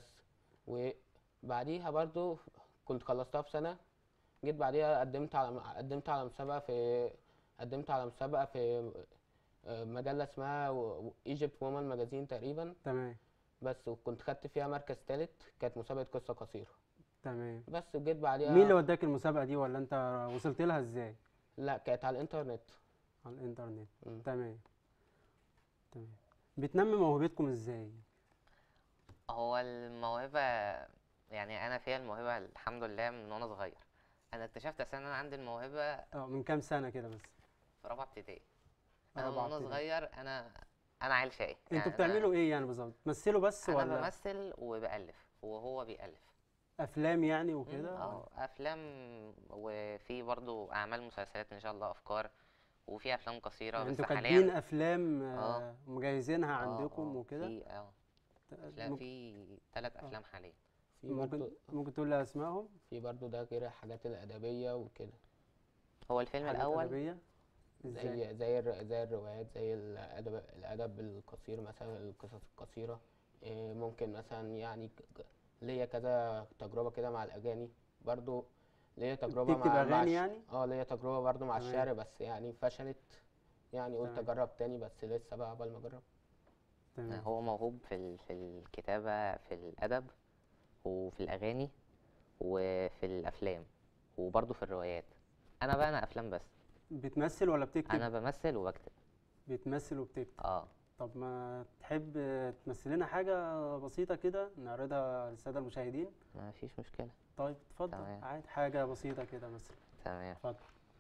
Speaker 4: وبعديها برضو كنت خلصتها في سنه جيت بعديها قدمت على قدمت على مسابقه في قدمت على مسابقه في آه، مجله اسمها ايجيبت وومن ماجازين تقريبا
Speaker 3: تمام
Speaker 4: بس وكنت خدت فيها مركز ثالث كانت مسابقه قصه قصيره
Speaker 3: تمام
Speaker 4: بس وجيت بعديها
Speaker 3: مين اللي وداك المسابقه دي ولا انت وصلت لها ازاي
Speaker 4: لا كانت على الانترنت
Speaker 3: على الانترنت
Speaker 4: مم.
Speaker 3: تمام تمام بتنمي موهبتكم ازاي
Speaker 5: هو الموهبة يعني أنا فيها الموهبة الحمد لله من وأنا صغير أنا اكتشفت أساسا إن أنا عندي الموهبة
Speaker 3: اه من كام سنه كده بس
Speaker 5: في رابعة ابتدائي أنا من
Speaker 3: رابعة
Speaker 5: وأنا
Speaker 3: ابتدائي.
Speaker 5: صغير أنا أنا عيل شقي يعني
Speaker 3: انتوا
Speaker 5: أنا-
Speaker 3: بتعملوا ايه يعني بالظبط تمثلوا بس
Speaker 5: أنا
Speaker 3: ولا
Speaker 5: بمثل وبألف وهو بيألف
Speaker 3: افلام يعني
Speaker 5: مم،
Speaker 3: وكده
Speaker 5: اه أفلام وفي برضو أعمال مسلسلات إن شاء الله أفكار وفي أفلام قصيرة
Speaker 3: يعني
Speaker 5: بس
Speaker 3: انتوا
Speaker 5: حاليا
Speaker 3: كاتبين افلام آه،
Speaker 5: آه.
Speaker 3: مجهزينها
Speaker 5: آه،
Speaker 3: عندكم
Speaker 5: آه،
Speaker 3: وكده
Speaker 5: في اه أفلام
Speaker 3: ممكن-
Speaker 5: في ثلاث
Speaker 3: آه.
Speaker 5: أفلام حاليا
Speaker 4: في برضو
Speaker 3: ممكن ممكن تقول لي اسمائهم
Speaker 4: في برضو ده غير الحاجات الادبيه وكده
Speaker 5: هو الفيلم
Speaker 3: حاجات
Speaker 5: الأول
Speaker 3: أدبية ازاي
Speaker 4: زي زي الر- زي الروايات زي الادب الادب القصير مثلا القصص القصيره إيه، ممكن مثلا يعني ك- ك- ليا كذا تجربه كده مع الاغاني برضو ليا تجربه
Speaker 3: بتكتب
Speaker 4: مع مع
Speaker 3: أغاني
Speaker 4: الش-
Speaker 3: يعني؟
Speaker 4: اه ليا تجربه برضو مع
Speaker 3: تمام.
Speaker 4: الشعر بس يعني فشلت يعني قلت
Speaker 3: تمام.
Speaker 4: اجرب تاني بس لسه بقى قبل ما اجرب
Speaker 3: تمام
Speaker 5: هو موهوب في ال- في الكتابة في الأدب وفي الأغاني وفي الأفلام وبرضه في الروايات أنا بقى أنا أفلام بس
Speaker 3: بتمثل ولا بتكتب
Speaker 5: أنا بمثل وبكتب
Speaker 3: بتمثل وبتكتب
Speaker 5: اه
Speaker 3: طب ما تحب تمثل لنا حاجة بسيطة كده نعرضها للسادة المشاهدين
Speaker 5: ما فيش مشكلة
Speaker 3: طيب اتفضل
Speaker 5: تمام.
Speaker 3: عادي حاجة بسيطة كده مثلا
Speaker 5: تمام
Speaker 3: اتفضل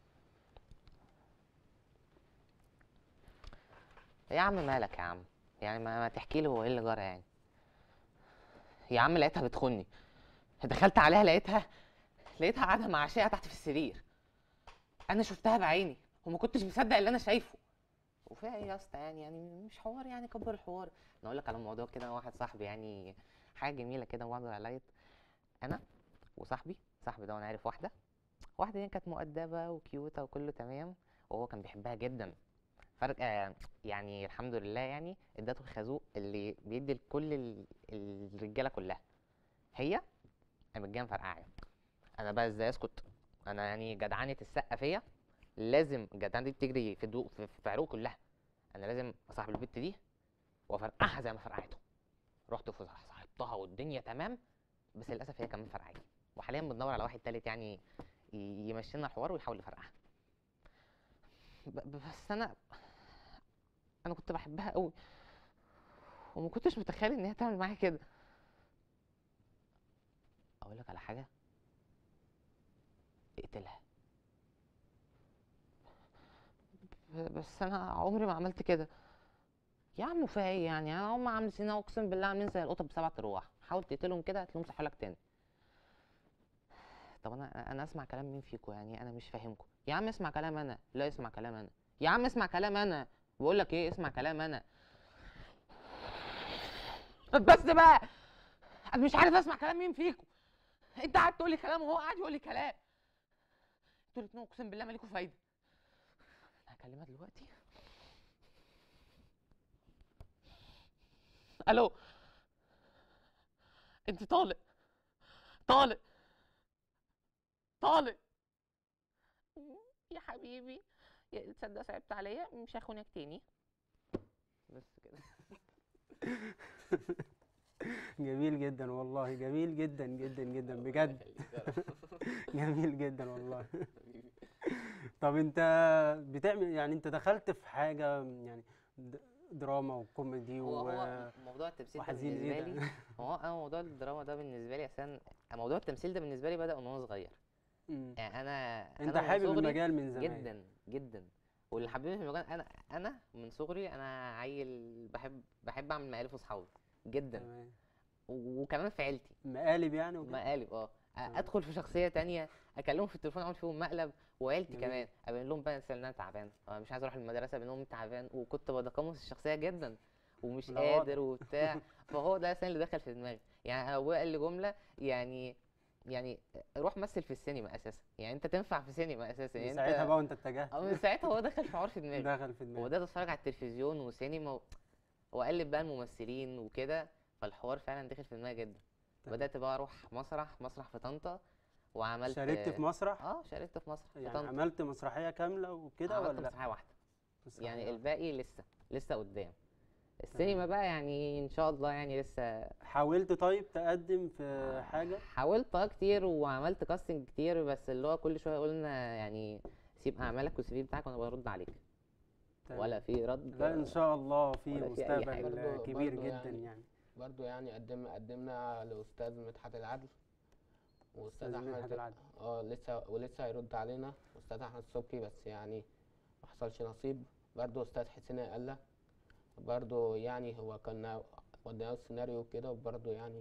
Speaker 5: يا عم مالك يا عم يعني ما, ما تحكي لي هو ايه اللي جرى يعني يا عم لقيتها بتخني دخلت عليها لقيتها لقيتها قاعدة مع عشية تحت في السرير أنا شفتها بعيني وما كنتش مصدق اللي أنا شايفه وفيها ايه يا اسطى يعني يعني مش حوار يعني كبر الحوار انا اقول لك على موضوع كده واحد صاحبي يعني حاجه جميله كده وبعد عليا انا وصاحبي صاحبي ده وانا عارف واحده واحده دي كانت مؤدبه وكيوته وكله تمام وهو كان بيحبها جدا فرق آه، يعني الحمد لله يعني ادته الخازوق اللي بيدي لكل ال- الرجاله كلها هي قامت جايه مفرقعه انا بقى ازاي اسكت انا يعني جدعانه السقه فيا لازم الجدعانه دي بتجري في الدو في, في عروق كلها انا لازم اصاحب البت دي وافرقعها زي ما فرقعته رحت في صاحبتها والدنيا تمام بس للاسف هي كمان فرقعتني وحاليا بندور على واحد تالت يعني ي- يمشي لنا الحوار ويحاول يفرقعها ب- ب- بس انا انا كنت بحبها قوي وما كنتش متخيل ان هي تعمل معايا كده اقول لك على حاجه اقتلها ب- بس انا عمري ما عملت كده يا عم فيها ايه يعني هم عاملين اقسم بالله عاملين زي القطط بسبع ارواح حاول تقتلهم كده هتلاقيهم صحوا لك تاني طب انا انا اسمع كلام مين فيكم يعني انا مش فاهمكم يا عم اسمع كلام انا لا اسمع كلام انا يا عم اسمع كلام انا بقول لك ايه اسمع كلام انا بس بقى انا مش عارف اسمع كلام مين فيكم انت قاعد تقول لي كلام وهو قاعد يقول لي كلام انتوا الاتنين اقسم بالله مالكوا فايده انا هكلمها دلوقتي الو انت طالق طالق طالق يا حبيبي يا- تصدق صعبت عليا مش هخونك تاني بس كده
Speaker 3: جميل جدا والله جميل جدا جدا جدا بجد جميل جدا والله طب انت بتعمل يعني انت دخلت في حاجة يعني د- دراما وكوميدي
Speaker 5: هو
Speaker 3: و
Speaker 5: هو موضوع التمثيل ده
Speaker 3: وحزين
Speaker 5: بالنسبه
Speaker 3: زيادة.
Speaker 5: لي هو انا موضوع الدراما ده بالنسبه لي اساسا موضوع التمثيل ده بالنسبه لي بدا من وانا صغير
Speaker 3: مم.
Speaker 5: يعني انا
Speaker 3: انت
Speaker 5: أنا من
Speaker 3: حابب
Speaker 5: صغري
Speaker 3: المجال من زمان
Speaker 5: جدا جدا واللي حببني في المجال انا انا من صغري انا عيل بحب بحب اعمل مقالب في اصحابي جدا
Speaker 3: تمام
Speaker 5: و- وكمان في عيلتي
Speaker 3: مقالب يعني وكده
Speaker 5: مقالب اه
Speaker 3: تمام.
Speaker 5: ادخل في شخصيه تانية اكلمهم في التليفون اعمل فيهم مقلب وعيلتي
Speaker 3: جميل.
Speaker 5: كمان ابين لهم بقى مثلا ان انا تعبان أنا مش عايز اروح المدرسه ابين لهم تعبان وكنت بتقمص الشخصيه جدا ومش
Speaker 3: لا
Speaker 5: قادر وبتاع فهو ده اصلا اللي دخل في دماغي يعني ابويا قال لي جمله يعني يعني روح مثل في السينما اساسا يعني انت تنفع في سينما اساسا يعني
Speaker 3: من ساعتها
Speaker 5: انت
Speaker 3: بقى وانت اتجهت
Speaker 5: اه من ساعتها هو دخل في حوار في دماغي
Speaker 3: دخل في دماغك
Speaker 5: وبدات اتفرج على التلفزيون وسينما و... واقلب بقى الممثلين وكده فالحوار فعلا دخل في دماغي جدا
Speaker 3: تمام.
Speaker 5: بدات بقى اروح مسرح مسرح في طنطا وعملت
Speaker 3: شاركت في مسرح
Speaker 5: اه شاركت في مسرح في
Speaker 3: يعني
Speaker 5: طنطا
Speaker 3: عملت مسرحية كاملة وكده
Speaker 5: عملت
Speaker 3: ولا لا؟
Speaker 5: مسرحيه واحده
Speaker 3: مسرحية
Speaker 5: يعني
Speaker 3: واحدة.
Speaker 5: الباقي لسه لسه قدام السينما بقى يعني ان شاء الله يعني لسه
Speaker 3: حاولت طيب تقدم في حاجة
Speaker 5: حاولت اه كتير وعملت كاستنج كتير بس اللي هو كل شويه قلنا يعني سيب اعمالك والسي في بتاعك وانا برد عليك
Speaker 3: تمام.
Speaker 5: ولا في رد
Speaker 3: لا ان شاء الله في
Speaker 5: ولا في أي حاجة.
Speaker 3: مستقبل
Speaker 4: برضو-
Speaker 3: كبير
Speaker 4: برضو
Speaker 3: جدا
Speaker 4: يعني
Speaker 3: يعني
Speaker 4: برضو يعني قدم قدمنا لاستاذ مدحت العدل واستاذ
Speaker 3: أستاذ مدحت
Speaker 4: احمد
Speaker 3: العدل.
Speaker 4: اه لسه ولسه هيرد علينا استاذ احمد صبحي بس يعني ما حصلش نصيب برضو استاذ حسين قال برضو يعني هو كنا ودينا السيناريو كده وبرضو يعني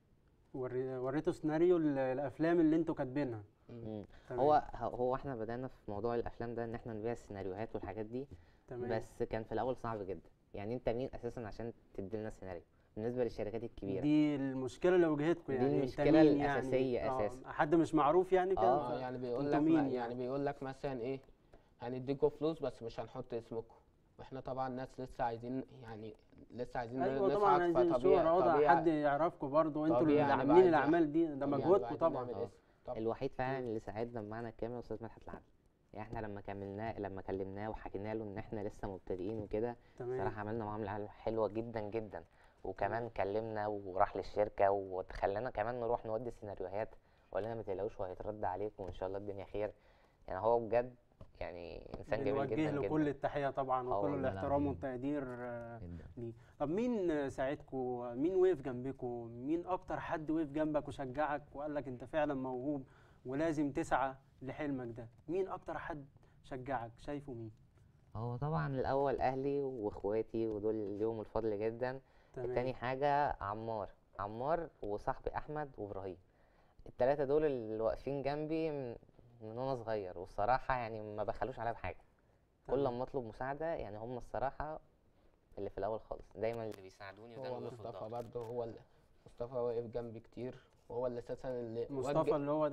Speaker 3: وري- وريته سيناريو ال- الافلام اللي انتوا كاتبينها
Speaker 5: مم.
Speaker 3: تمام.
Speaker 5: هو هو احنا بدأنا في موضوع الافلام ده ان احنا نبيع السيناريوهات والحاجات دي
Speaker 3: تمام
Speaker 5: بس كان في الاول صعب جدا يعني انت مين اساسا عشان تدي لنا سيناريو بالنسبه للشركات الكبيره
Speaker 3: دي المشكله اللي واجهتكم
Speaker 5: دي
Speaker 3: يعني انت
Speaker 5: المشكلة
Speaker 3: مين يعني؟
Speaker 5: الأساسية
Speaker 3: آه،
Speaker 5: أساسا.
Speaker 3: حد مش معروف يعني كده
Speaker 5: آه،
Speaker 4: اه
Speaker 3: ف-
Speaker 4: يعني بيقول
Speaker 3: انتوا
Speaker 4: لك
Speaker 3: مين
Speaker 4: ما-
Speaker 3: يعني؟
Speaker 4: يعني بيقول لك مثلا ايه هنديكوا فلوس بس مش هنحط اسمكم واحنا طبعا ناس لسه عايزين يعني لسه عايزين
Speaker 3: ايوه طبعا
Speaker 4: نصعد
Speaker 3: عايزين
Speaker 4: فطبيعي
Speaker 3: شهرة وضع
Speaker 4: طبيعي
Speaker 3: حد يعرفكم برضه انتوا
Speaker 4: طبيعي
Speaker 3: اللي
Speaker 4: يعني
Speaker 3: عاملين
Speaker 4: بعد-
Speaker 3: الاعمال دي ده
Speaker 4: طبيعي
Speaker 3: مجهودكم
Speaker 4: بعد
Speaker 3: طبعا
Speaker 4: نعمل
Speaker 5: آه.
Speaker 4: اسم. طبعا
Speaker 5: الوحيد فعلا اللي ساعدنا بمعنى الكامل استاذ مدحت العدل يعني احنا لما كملناه لما كلمناه وحكينا له ان احنا لسه مبتدئين وكده
Speaker 3: تمام
Speaker 5: صراحه عملنا معامله حلوه جدا جدا وكمان كلمنا وراح للشركه وخلانا كمان نروح نودي السيناريوهات وقال لنا ما تقلقوش وهيترد عليكم وان شاء الله الدنيا خير يعني هو بجد يعني انسان جميل
Speaker 3: بنوجه
Speaker 5: جدا
Speaker 3: له
Speaker 5: جدا
Speaker 3: كل التحيه طبعا
Speaker 5: آه
Speaker 3: وكل
Speaker 5: والله
Speaker 3: الاحترام
Speaker 5: العظيم.
Speaker 3: والتقدير آه،
Speaker 5: جدا.
Speaker 3: ليه طب مين آه، ساعدكم مين وقف جنبكم مين اكتر حد وقف جنبك وشجعك وقال لك انت فعلا موهوب ولازم تسعى لحلمك ده مين اكتر حد شجعك شايفه مين
Speaker 5: هو طبعا الاول اهلي واخواتي ودول ليهم الفضل جدا
Speaker 3: تمام
Speaker 5: تاني حاجة عمار عمار وصاحبي أحمد وإبراهيم التلاتة دول اللي واقفين جنبي من من وأنا صغير والصراحة يعني ما بخلوش عليا بحاجة كل
Speaker 3: تمام.
Speaker 5: لما أطلب مساعدة يعني هم الصراحة اللي في الأول خالص دايما اللي بيساعدوني
Speaker 4: هو
Speaker 5: ودايما بيقفوا في
Speaker 4: مصطفى
Speaker 5: ظهري.
Speaker 4: برضه هو اللي مصطفى واقف جنبي كتير وهو اللي اساسا اللي
Speaker 3: مصطفى
Speaker 4: وجه
Speaker 3: اللي هو ده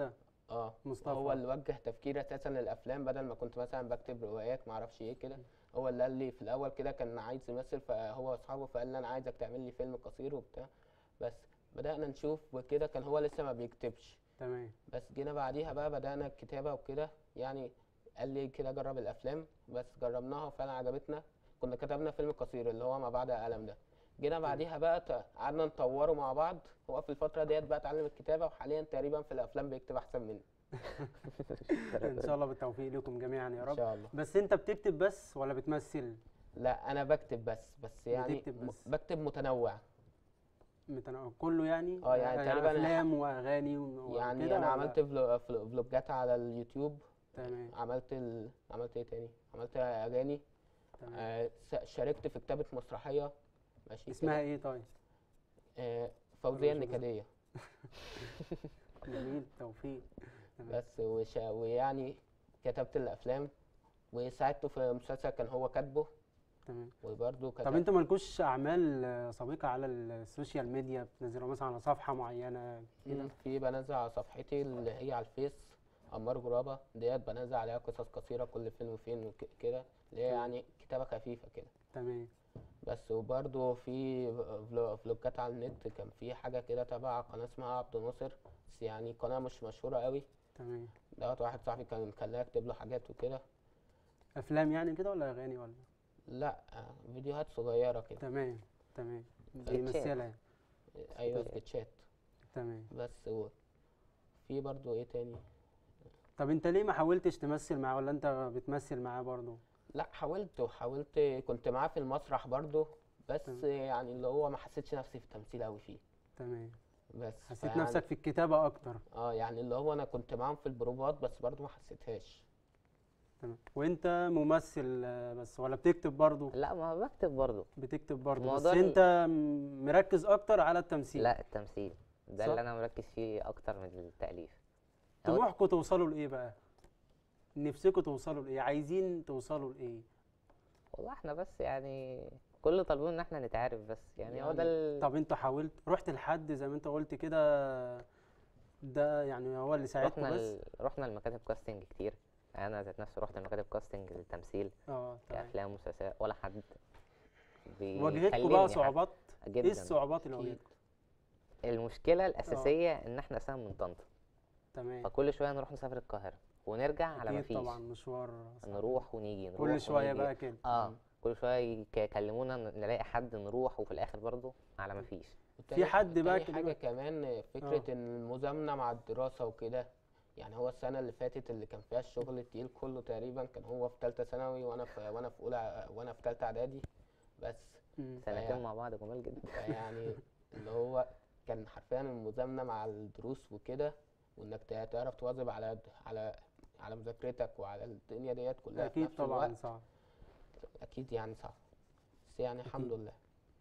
Speaker 4: اه
Speaker 3: مصطفى.
Speaker 4: هو اللي وجه تفكيري اساسا للافلام بدل ما كنت مثلا بكتب روايات ما اعرفش ايه كده هو اللي قال لي في الاول كده كان عايز يمثل فهو واصحابه فقال لي انا عايزك تعمل لي فيلم قصير وبتاع بس بدأنا نشوف وكده كان هو لسه ما بيكتبش
Speaker 3: تمام
Speaker 4: بس جينا بعديها بقى بدأنا الكتابة وكده يعني قال لي كده جرب الأفلام بس جربناها وفعلا عجبتنا كنا كتبنا فيلم قصير اللي هو ما بعد الألم ده جينا بعديها بقى ت- قعدنا نطوره مع بعض هو في الفترة ديت بقى اتعلم الكتابة وحاليا تقريبا في الأفلام بيكتب أحسن مني
Speaker 3: ان شاء الله بالتوفيق لكم جميعا يا
Speaker 4: إن
Speaker 3: رب
Speaker 4: شاء الله
Speaker 3: بس انت بتكتب بس ولا بتمثل
Speaker 4: لا أنا بكتب بس بس يعني
Speaker 3: بتكتب
Speaker 4: م-
Speaker 3: بس.
Speaker 4: بكتب متنوع
Speaker 3: متنوع كله يعني
Speaker 4: اه يعني تقريبا
Speaker 3: افلام واغاني و-
Speaker 4: يعني
Speaker 3: وكده
Speaker 4: أنا
Speaker 3: ولا-
Speaker 4: عملت فلو- فلو- فلوجات على اليوتيوب
Speaker 3: تمام
Speaker 4: عملت ال... عملت ايه تاني عملت أغاني
Speaker 3: تمام
Speaker 4: آه، س- شاركت في كتابة مسرحية ماشي
Speaker 3: اسمها
Speaker 4: كده.
Speaker 3: ايه طيب
Speaker 4: آه، فوزية
Speaker 3: مش مهم.
Speaker 4: النكدية
Speaker 3: جميل توفيق تمام
Speaker 4: بس وش... ويعني كتبت الأفلام وساعدته في مسلسل كان هو كاتبه
Speaker 3: تمام
Speaker 4: وبرضه
Speaker 3: طب
Speaker 4: كتب
Speaker 3: انتوا مالكوش اعمال آه، سابقه على السوشيال ميديا بتنزلوها مثلا على صفحه معينه كده
Speaker 4: مم، في بنزل على صفحتي اللي هي على الفيس عمار جرابة ديت بنزل عليها قصص قصيرة كل فين وفين وكده اللي هي
Speaker 3: تمام.
Speaker 4: يعني كتابة خفيفة كده
Speaker 3: تمام
Speaker 4: بس وبرضه في فلو- فلوجات على النت كان في حاجة كده تبع قناة اسمها عبد الناصر بس يعني قناة مش مشهورة قوي
Speaker 3: تمام
Speaker 4: دوت واحد صاحبي كان مخليه يكتب له حاجات وكده
Speaker 3: افلام يعني كده ولا اغاني ولا
Speaker 4: لا آه، فيديوهات صغيرة كده
Speaker 3: تمام تمام
Speaker 5: سكتشات.
Speaker 3: بيمثلها يعني.
Speaker 4: ايوه
Speaker 5: سكتشات.
Speaker 4: سكتشات
Speaker 3: تمام
Speaker 4: بس و... في برضو ايه تاني
Speaker 3: طب انت ليه ما حاولتش تمثل معاه ولا انت بتمثل معاه برضه
Speaker 4: لا حاولت وحاولت كنت معاه في المسرح برضو بس
Speaker 3: تمام.
Speaker 4: يعني اللي هو ما حسيتش نفسي في التمثيل قوي فيه
Speaker 3: تمام
Speaker 4: بس
Speaker 3: حسيت
Speaker 4: فيعني-
Speaker 3: نفسك في الكتابه اكتر
Speaker 4: اه يعني اللي هو انا كنت معاهم في البروفات بس برضو ما حسيتهاش
Speaker 3: تمام وانت ممثل آه، بس ولا بتكتب برضه
Speaker 5: لا ما بكتب برضه
Speaker 3: بتكتب برضه بس
Speaker 5: موضوع ال-
Speaker 3: انت م- مركز اكتر على التمثيل
Speaker 5: لا التمثيل ده
Speaker 3: صح؟
Speaker 5: اللي انا مركز فيه اكتر من التأليف هو
Speaker 3: طموحكم توصلوا لايه بقى نفسكم توصلوا لايه عايزين توصلوا لايه
Speaker 5: والله احنا بس يعني كل اللي طالبينه ان احنا نتعرف بس يعني, هو ده
Speaker 4: يعني
Speaker 5: ال...
Speaker 3: طب انت حاولت رحت لحد زي ما انت قلت كده ده يعني هو اللي ساعدكم
Speaker 5: رحنا
Speaker 3: بس
Speaker 5: ال... رحنا لمكاتب كاستنج كتير انا ذات نفسي رحت لمكاتب كاستنج للتمثيل
Speaker 3: اه تمام
Speaker 5: كافلام ومسلسلات ولا حد
Speaker 3: واجهتكم
Speaker 5: بيكلمني
Speaker 3: بقى
Speaker 5: حتى.
Speaker 3: صعوبات
Speaker 5: جدا
Speaker 3: ايه الصعوبات اللي
Speaker 4: أكيد.
Speaker 3: واجهتكم
Speaker 5: المشكله الاساسيه ان احنا اساسا من طنطا
Speaker 3: تمام
Speaker 5: فكل شويه نروح نسافر القاهره ونرجع على ما
Speaker 3: اكيد
Speaker 5: فيش
Speaker 3: طبعا مشوار صعب.
Speaker 5: نروح ونيجي نروح
Speaker 3: كل شويه
Speaker 5: ونيجي.
Speaker 3: بقى كده
Speaker 5: اه كل شويه يك- يكلمونا ن- نلاقي حد نروح وفي الاخر برضه على ما فيش
Speaker 4: وتاني-
Speaker 3: حد بقى
Speaker 4: تاني
Speaker 3: كده
Speaker 4: حاجة كمان فكرة ان المزامنة مع الدراسة وكده يعني هو السنة اللي فاتت اللي كان فيها الشغل التقيل كله تقريبا كان هو في تالتة ثانوي وانا في وانا في اولى وانا في تالتة اعدادي بس
Speaker 3: مم.
Speaker 5: سنتين
Speaker 4: فيعني-
Speaker 5: مع بعض جمال جدا
Speaker 4: يعني اللي هو كان حرفيا المزامنة مع الدروس وكده وانك تع- تعرف تواظب على على على مذاكرتك وعلى الدنيا ديت كلها في
Speaker 3: اكيد
Speaker 4: نفس
Speaker 3: طبعا
Speaker 4: الوقت
Speaker 3: صعب
Speaker 4: اكيد يعني صعب بس يعني الحمد لله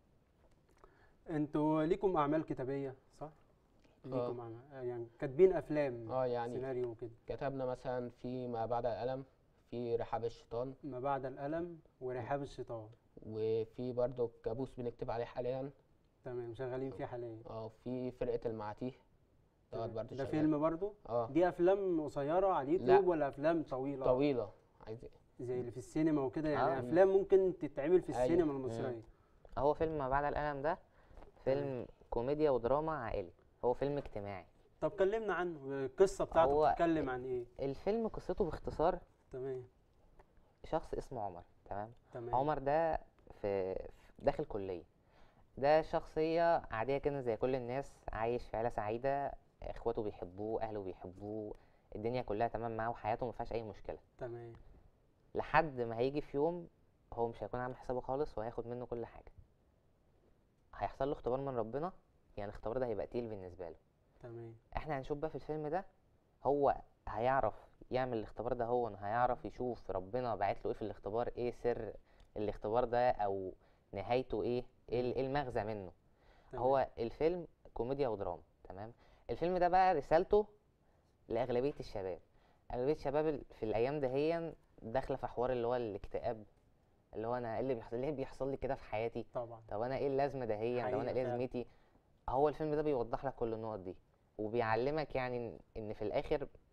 Speaker 3: انتوا ليكم اعمال كتابيه صح
Speaker 4: آه.
Speaker 3: ليكم اعمال آه، يعني كاتبين افلام
Speaker 4: اه يعني
Speaker 3: سيناريو وكده
Speaker 4: كتبنا مثلا في ما بعد الألم في رحاب الشيطان
Speaker 3: ما بعد الالم ورحاب الشيطان
Speaker 4: وفي برضو كابوس بنكتب عليه حاليا
Speaker 3: تمام شغالين فيه حاليا
Speaker 4: اه في فرقة المعاتيه دوت
Speaker 3: تمام.
Speaker 4: برضو
Speaker 3: ده
Speaker 4: شغال.
Speaker 3: فيلم برضو
Speaker 4: اه
Speaker 3: دي افلام قصيره على اليوتيوب
Speaker 4: لا.
Speaker 3: ولا افلام طويله
Speaker 4: طويلة عايز
Speaker 3: زي اللي في السينما وكده يعني
Speaker 5: آه.
Speaker 3: افلام ممكن تتعمل في
Speaker 4: أيوة.
Speaker 3: السينما المصريه
Speaker 5: هو فيلم ما بعد الألم ده فيلم كوميديا ودراما عائلي هو فيلم اجتماعي
Speaker 3: طب كلمنا عنه القصه بتاعته
Speaker 5: هو-
Speaker 3: بتتكلم عن ايه
Speaker 5: الفيلم قصته باختصار
Speaker 3: تمام
Speaker 5: شخص اسمه عمر تمام
Speaker 3: تمام
Speaker 5: عمر ده في في- داخل كلية ده شخصية عادية كده زي كل الناس عايش في عيلة سعيدة اخواته بيحبوه اهله بيحبوه الدنيا كلها تمام معاه وحياته ما فيهاش اي مشكلة
Speaker 3: تمام
Speaker 5: لحد ما هيجي في يوم هو مش هيكون عامل حسابه خالص وهياخد منه كل حاجة هيحصل له اختبار من ربنا يعني الاختبار ده هيبقى تقيل بالنسبة له
Speaker 3: تمام
Speaker 5: احنا هنشوف بقى في الفيلم ده هو هيعرف يعمل الاختبار ده هو هيعرف يشوف ربنا باعت له ايه في الاختبار ايه سر الاختبار ده او نهايته ايه ايه ال- إيه المغزى منه
Speaker 3: تمام.
Speaker 5: هو الفيلم كوميديا ودراما تمام الفيلم ده بقى رسالته لأغلبية الشباب أغلبية الشباب ال- في الأيام دهيا داخلة في حوار اللي هو الاكتئاب اللي هو أنا إيه اللي بيحصل ليه بيحصل لي كده في حياتي
Speaker 3: طبعا
Speaker 5: طب أنا إيه اللازمة دهيا طب أنا
Speaker 3: حقيقة
Speaker 5: إيه
Speaker 3: فعلا.
Speaker 5: لازمتي هو الفيلم ده بيوضح لك كل النقط دي وبيعلمك يعني إن- إن في الآخر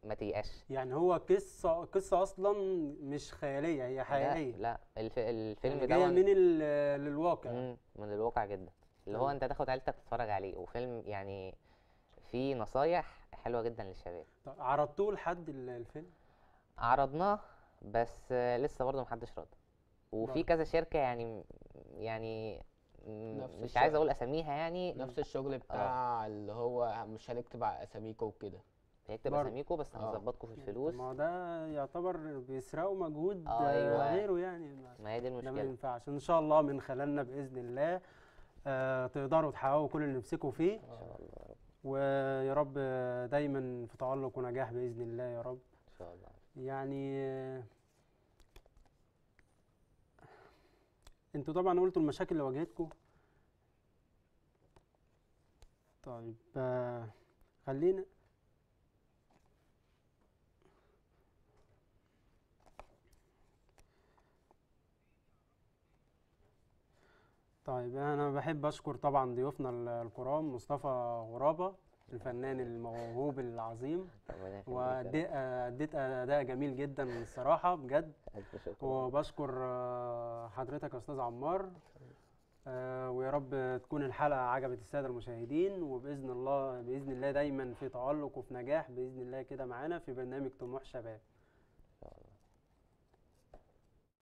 Speaker 5: ما تيأسش
Speaker 3: يعني هو قصه قصه اصلا مش خياليه هي
Speaker 5: لا
Speaker 3: حقيقيه
Speaker 5: لا الف... الفيلم
Speaker 3: يعني
Speaker 5: ده
Speaker 3: جايه من ال- للواقع
Speaker 5: مم، من الواقع جدا اللي هو
Speaker 3: تمام.
Speaker 5: انت تاخد عيلتك تتفرج عليه وفيلم يعني فيه نصايح حلوه جدا للشباب
Speaker 3: طب عرضتوه لحد ال- الفيلم
Speaker 5: عرضناه بس آه، لسه برضه محدش راضي وفي
Speaker 3: برضه.
Speaker 5: كذا شركه يعني يعني م-
Speaker 4: نفس
Speaker 5: مش عايز
Speaker 4: الشغل.
Speaker 5: اقول اساميها يعني
Speaker 4: نفس الشغل بتاع اللي هو مش هنكتب على اساميكم وكده
Speaker 5: هيكتب
Speaker 3: برضه.
Speaker 5: اساميكم بس
Speaker 4: آه.
Speaker 5: هنظبطكم في
Speaker 3: طب
Speaker 5: الفلوس
Speaker 3: ما هو ده يعتبر بيسرقوا مجهود
Speaker 5: آه،
Speaker 3: آه،
Speaker 5: أيوة.
Speaker 3: غيره يعني ما-
Speaker 5: ما هي دي
Speaker 3: ده ما
Speaker 5: المشكله
Speaker 3: ينفعش ان شاء الله من خلالنا باذن الله آه تقدروا تحققوا كل اللي نفسكم فيه
Speaker 5: ان شاء الله يا رب
Speaker 3: ويا رب دايما في تألق ونجاح باذن الله يا رب
Speaker 5: ان شاء الله
Speaker 3: يعني آه، انتوا طبعا قلتوا المشاكل اللي واجهتكم طيب آه، خلينا طيب انا بحب اشكر طبعا ضيوفنا ال- الكرام مصطفى غرابة الفنان الموهوب العظيم
Speaker 5: ربنا يخليك يا رب.
Speaker 3: واديت اديت اداء جميل جدا الصراحه بجد
Speaker 5: ألف شكر
Speaker 3: وبشكر آه، حضرتك يا استاذ عمار آه، ويا رب تكون الحلقه عجبت الساده المشاهدين وباذن الله باذن الله دايما في تالق وفي نجاح باذن الله كده معانا في برنامج طموح شباب